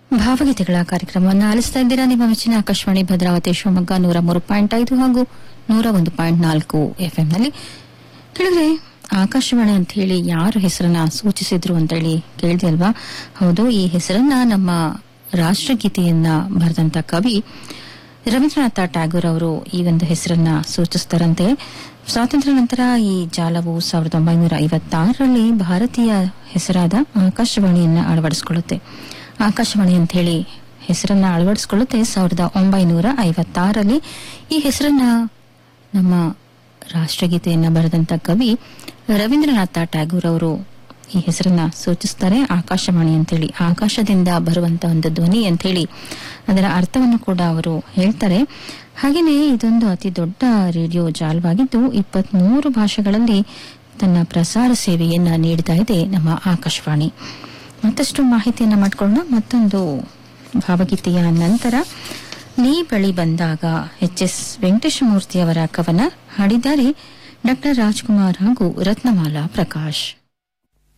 ಭಾವಗೀತೆಗಳ ಕಾರ್ಯಕ್ರಮವನ್ನು ಆಲಿಸ್ತಾ ಇದ್ದೀರಾ ನಿಮ್ಮ ಮೆಚ್ಚಿನ ಆಕಾಶವಾಣಿ ಭದ್ರಾವತಿ ಶಿವಮೊಗ್ಗ ನೂರ ಮೂರು ಪಾಯಿಂಟ್ ಐದು ಹಾಗೂ ನೂರ ಒಂದು ಪಾಯಿಂಟ್ ನಾಲ್ಕು ಎಫ್ಎಂನಲ್ಲಿ ಕೇಳಿದ್ರೆ ಆಕಾಶವಾಣಿ ಅಂತ ಹೇಳಿ ಯಾರು ಹೆಸರನ್ನ ಸೂಚಿಸಿದ್ರು ಅಂತ ಹೇಳಿ ಕೇಳಿದೆ ಅಲ್ವಾ ಹೌದು ಈ ಹೆಸರನ್ನ ನಮ್ಮ ರಾಷ್ಟ್ರಗೀತೆಯನ್ನ ಬರೆದಂತ ಕವಿ ರವೀಂದ್ರನಾಥ ಟ್ಯಾಗೋರ್ ಅವರು ಈ ಒಂದು ಹೆಸರನ್ನ ಸೂಚಿಸ್ತಾರಂತೆ ಸ್ವಾತಂತ್ರ್ಯ ನಂತರ ಈ ಜಾಲವು ಸಾವಿರದ ಒಂಬೈನೂರ ಐವತ್ತಾರರಲ್ಲಿ ಭಾರತೀಯ ಹೆಸರಾದ ಆಕಾಶವಾಣಿಯನ್ನ ಅಳವಡಿಸಿಕೊಳ್ಳುತ್ತೆ ಆಕಾಶವಾಣಿ ಅಂತ ಹೇಳಿ ಹೆಸರನ್ನ ಅಳವಡಿಸಿಕೊಳ್ಳುತ್ತೆ ಸಾವಿರದ ಒಂಬೈನೂರ ಐವತ್ತಾರರಲ್ಲಿ ಈ ಹೆಸರನ್ನ ನಮ್ಮ ರಾಷ್ಟ್ರಗೀತೆಯನ್ನ ಬರೆದಂತ ಕವಿ ರವೀಂದ್ರನಾಥ ಟ್ಯಾಗೋರ್ ಅವರು ಈ ಹೆಸರನ್ನ ಸೂಚಿಸ್ತಾರೆ ಆಕಾಶವಾಣಿ ಅಂತೇಳಿ ಆಕಾಶದಿಂದ ಬರುವಂತ ಒಂದು ಧ್ವನಿ ಅಂತೇಳಿ ಅದರ ಅರ್ಥವನ್ನು ಕೂಡ ಅವರು ಹೇಳ್ತಾರೆ ಹಾಗೆಯೇ ಇದೊಂದು ಅತಿ ದೊಡ್ಡ ರೇಡಿಯೋ ಜಾಲವಾಗಿದ್ದು ಇಪ್ಪತ್ಮೂರು ಭಾಷೆಗಳಲ್ಲಿ ತನ್ನ ಪ್ರಸಾರ ಸೇವೆಯನ್ನ ನೀಡ್ತಾ ಇದೆ ನಮ್ಮ ಆಕಾಶವಾಣಿ ಮತ್ತಷ್ಟು ಮಾಹಿತಿಯನ್ನ ಮಾಡ್ಕೊಳ್ಳೋಣ ಮತ್ತೊಂದು ಭಾವಗೀತೆಯ ನಂತರ ನೀ ಬಳಿ ಬಂದಾಗ ಎಚ್ ಎಸ್ ವೆಂಕಟೇಶಮೂರ್ತಿ ಅವರ ಕವನ ಹಾಡಿದ್ದಾರೆ ಡಾಕ್ಟರ್ ರಾಜ್ಕುಮಾರ್ ಹಾಗೂ ರತ್ನಮಾಲಾ ಪ್ರಕಾಶ್